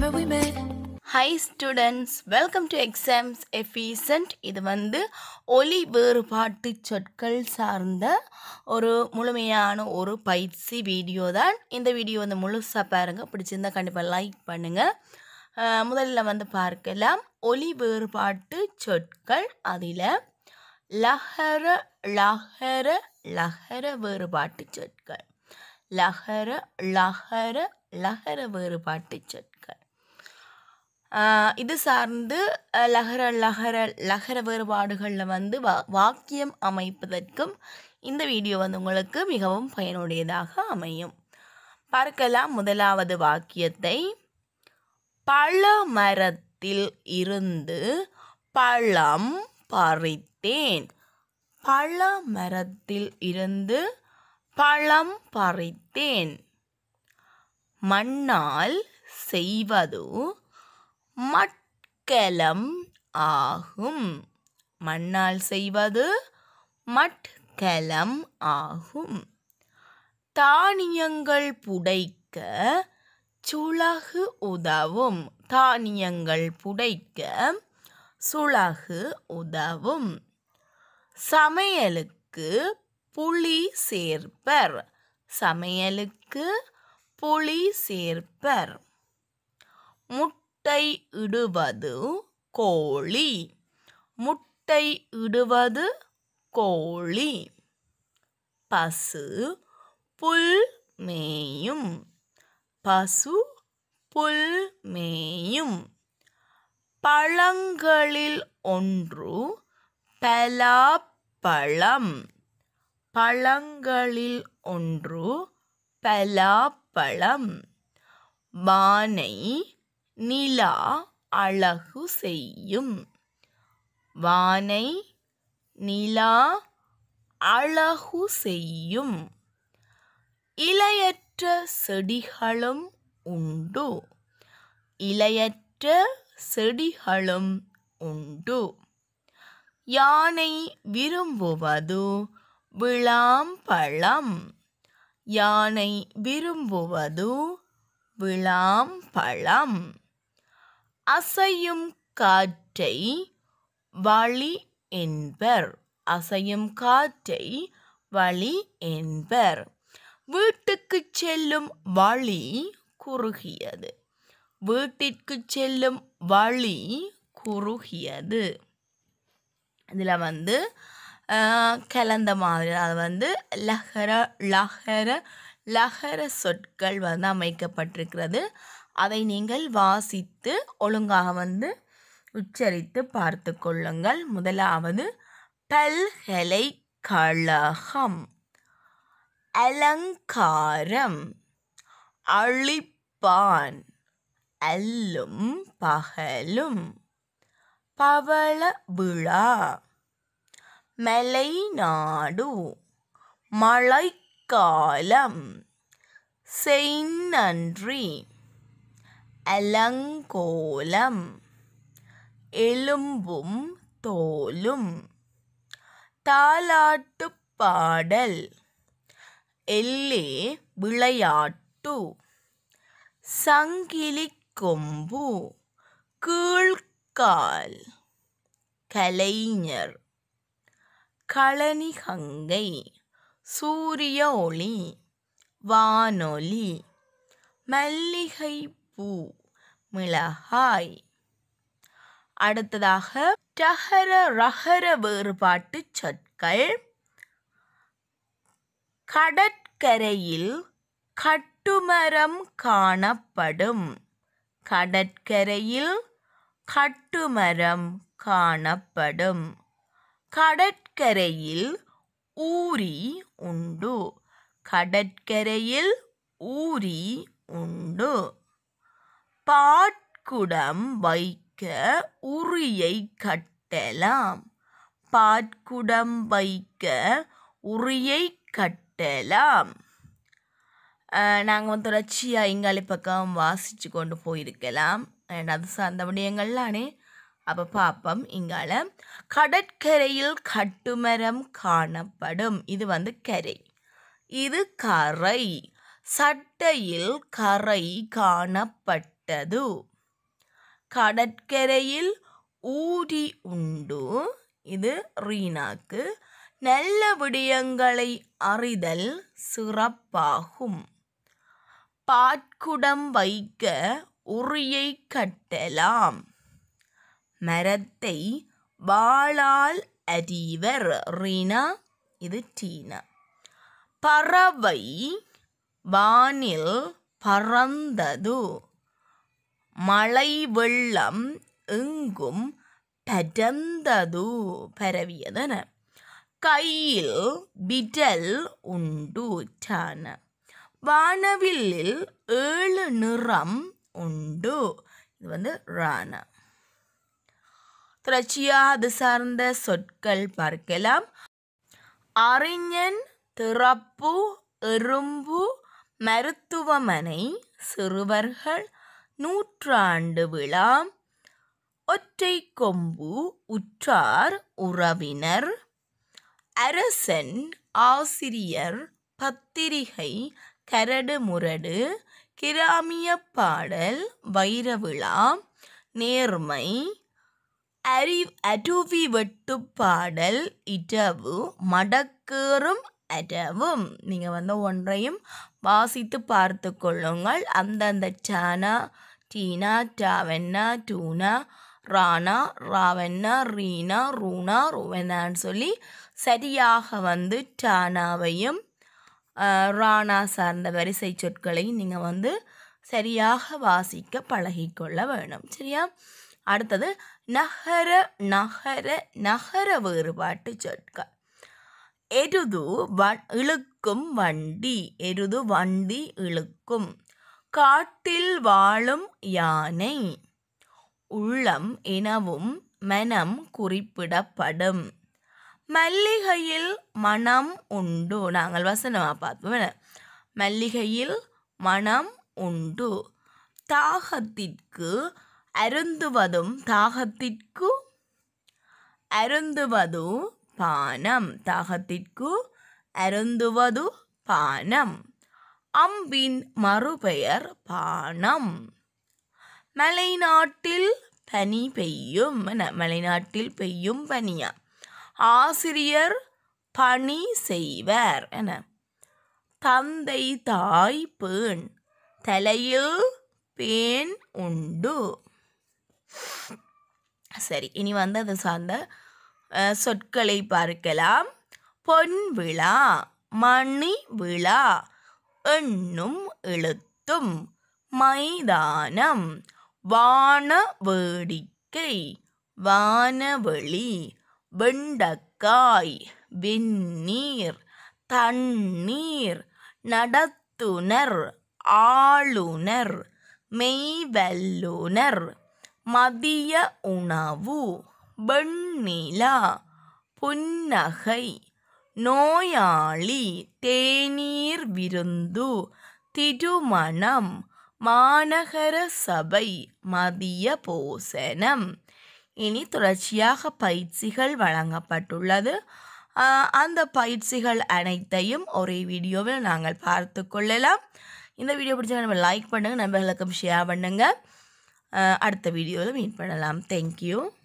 where we met. Hi students welcome to exams efficient இது வந்து ஒலி வேறுபாட்டு சொற்கள் சார்ந்த ஒரு முழுமையான ஒரு பயிற்சி வீடியோ தான் இந்த வீடியோ வந்து முழுசாக பாருங்கள் பிடிச்சிருந்தா கண்டிப்பாக லைக் பண்ணுங்கள் அஹ் முதல்ல வந்து பார்க்கலாம் ஒலி வேறுபாட்டு சொற்கள் அதில் லஹர லஹர லஹர வேறுபாட்டு சொற்கள் லஹர லஹர லஹர வேறுபாட்டு சொற்கள் ஆஹ் இது சார்ந்து அஹ், லகர லகர லகர வேறுபாடுகளில் வந்து வா வாக்கியம் அமைப்பதற்கும் இந்த வீடியோ வந்து உங்களுக்கு மிகவும் பயனுடையதாக அமையும் பார்க்கலாம் முதலாவது வாக்கியத்தை பழ மரத்தில் இருந்து பழம் பறித்தேன் பழ மரத்தில் இருந்து பழம் பறித்தேன் மண்ணால் செய்வது மட்கலம் ஆகும் மண்ணால் செய்வது மட்கலம் ஆகும் தானியங்கள் புடைக்க சுளகு உதவும் தானியங்கள் புடைக்க சுளகு உதவும் சமையலுக்கு புளி சேர்ப்பர் சமையலுக்கு புளி சேர்ப்பர் முட்டை இடுவது கோழி முட்டை இடுவது கோழி பசு புல் மேயும் பசு புல் மேயும் பழங்களில் ஒன்று பலாப்பழம் பழங்களில் ஒன்று பலாப்பழம் வானை நிலா அழகு செய்யும் வானை நிலா அழகு செய்யும் இலையற்ற செடிகளும் உண்டு இலையற்ற செடிகளும் உண்டு யானை விரும்புவது விளாம்பழம் யானை விரும்புவது விளாம்பழம் அசையும் காற்றை வழி என்பர் அசையும் காற்றை வழி என்பர் வீட்டுக்கு செல்லும் வழி குறுகியது வீட்டிற்கு செல்லும் வழி குறுகியது இதில் வந்து ஆஹ், கலந்த மாதிரி அது வந்து லகர லகர லகர சொற்கள் வந்து அமைக்கப்பட்டிருக்கிறது அதை நீங்கள் வாசித்து ஒழுங்காக வந்து உச்சரித்து பார்த்து கொள்ளுங்கள் முதலாவது பல்கலைக்கழகம் அலங்காரம் அழிப்பான் அல்லும் பகலும் பவள விழா மலைநாடு மழைக்காலம் செய்நன்றி அலங்கோலம் எலும்பும் தோலும் தாலாட்டுப் பாடல் எல்லே விளையாட்டு சங்கிலிக் கொம்பு கீழ்கால் கலைஞர் களனிகங்கை சூரிய ஒளி வானொலி மல்லிகை பூ மிளகாய் அடுத்ததாக டகர ரகர வேறுபாட்டு சொற்கள் கடற்கரையில் கட்டுமரம் காணப்படும் கடற்கரையில் கட்டுமரம் காணப்படும் கடற்கரையில் ஊரி உண்டு கடற்கரையில் ஊரி உண்டு பாட்குடம் வைக்க உரியை கட்டலாம் பாட்குடம் வைக்க உரியை கட்டலாம் நாங்கள் வந்து தொடர்ச்சியாக இங்காலி பக்கம் வாசித்து கொண்டு போயிருக்கலாம் and அது சார்ந்த விடயங்கள்லானே அப்போ பார்ப்போம் இங்கால கடற்கரையில் கட்டுமரம் காணப்படும் இது வந்து கரை இது கரை சட்டையில் கரை காணப்பட்டது கடற்கரையில் ஊடி உண்டு இது ரீனாக்கு நல்ல விடயங்களை அறிதல் சிறப்பாகும் பாட்குடம் வைக்க உரியை கட்டலாம் மரத்தை வாளால் அரிவர் ரீனா இது டீனா பறவை வானில் பறந்தது மழை வெள்ளம் எங்கும் பரந்தது பரவியதன கையில் விடல் உண்டு டான வானவில்லில் ஏழு நிறம் உண்டு இது வந்து ராணா தொடர்ச்சியாக அது சார்ந்த சொற்கள் பார்க்கலாம் அறிஞன் திறப்பு எறும்பு மருத்துவமனை சிறுவர்கள் நூற்றாண்டு விழா ஒற்றை கொம்பு உற்றார் உறவினர் அரசன் ஆசிரியர் பத்திரிகை கரடு முரடு கிராமிய பாடல் வைரவிழா நேர்மை அரி அருவி வெட்டு பாடல் இரவு மடக்கேறும் அரவும் நீங்கள் வந்து ஒன்றையும் வாசித்து பார்த்து கொள்ளுங்கள் அந்தந்த டானா டீனா டாவென்னா டூனா ராணா ராவென்னா ரீனா ரூனா ருவென்னான்னு சொல்லி சரியாக வந்து டானாவையும் ஆஹ், ராணா சார்ந்த வரிசை சொற்களையும் நீங்கள் வந்து சரியாக வாசிக்க பழகிக்கொள்ள வேணும் சரியா அடுத்தது நகர நகர நகர வேறுபாட்டு சொற்கள் எருது வ- இழுக்கும் வண்டி எருது வண்டி இழுக்கும் காட்டில் வாழும் யானை உள்ளம் எனவும் மனம் குறிப்பிடப்படும் மல்லிகையில் மனம் உண்டு நாங்கள் வசனமாக பார்ப்போம் என்ன? மல்லிகையில் மனம் உண்டு தாகத்திற்கு அருந்துவதும் தாகத்திற்கு அருந்துவது பானம் தாகத்திற்கு அருந்துவது பானம் அம்பின் மறுபெயர் பானம் மலைநாட்டில் பனி பெய்யும் என மலைநாட்டில் பெய்யும் பனியா ஆசிரியர் பணி செய்வர் என தந்தை தாய் பேண் தலையில் பேன் உண்டு சரி இனி வந்து அது சார்ந்த அஹ், சொற்களை பார்க்கலாம் பொன் விழா மணி விழா எண்ணும் எழுத்தும் மைதானம் வான வேடிக்கை வானவெளி வெண்டக்காய் வெந்நீர் தண்ணீர் நடத்துனர் ஆளுனர் மெய்வல்லுனர் மதிய உணவு வெண்ணிலா புன்னகை நோயாளி தேநீர் விருந்து திருமணம் மாநகர சபை மதிய போசனம் இனி தொடர்ச்சியாக பயிற்சிகள் வழங்கப்பட்டுள்ளது ஆஹ், அந்த பயிற்சிகள் அனைத்தையும் ஒரே வீடியோவில் நாங்கள் பார்த்து கொள்ளலாம் இந்த வீடியோ பிடிச்சா நம்ம லைக் பண்ணுங்கள் நண்பர்களுக்கும் ஷேர் பண்ணுங்கள் அடுத்த வீடியோவில் மீட் பண்ணலாம் தேங்க்யூ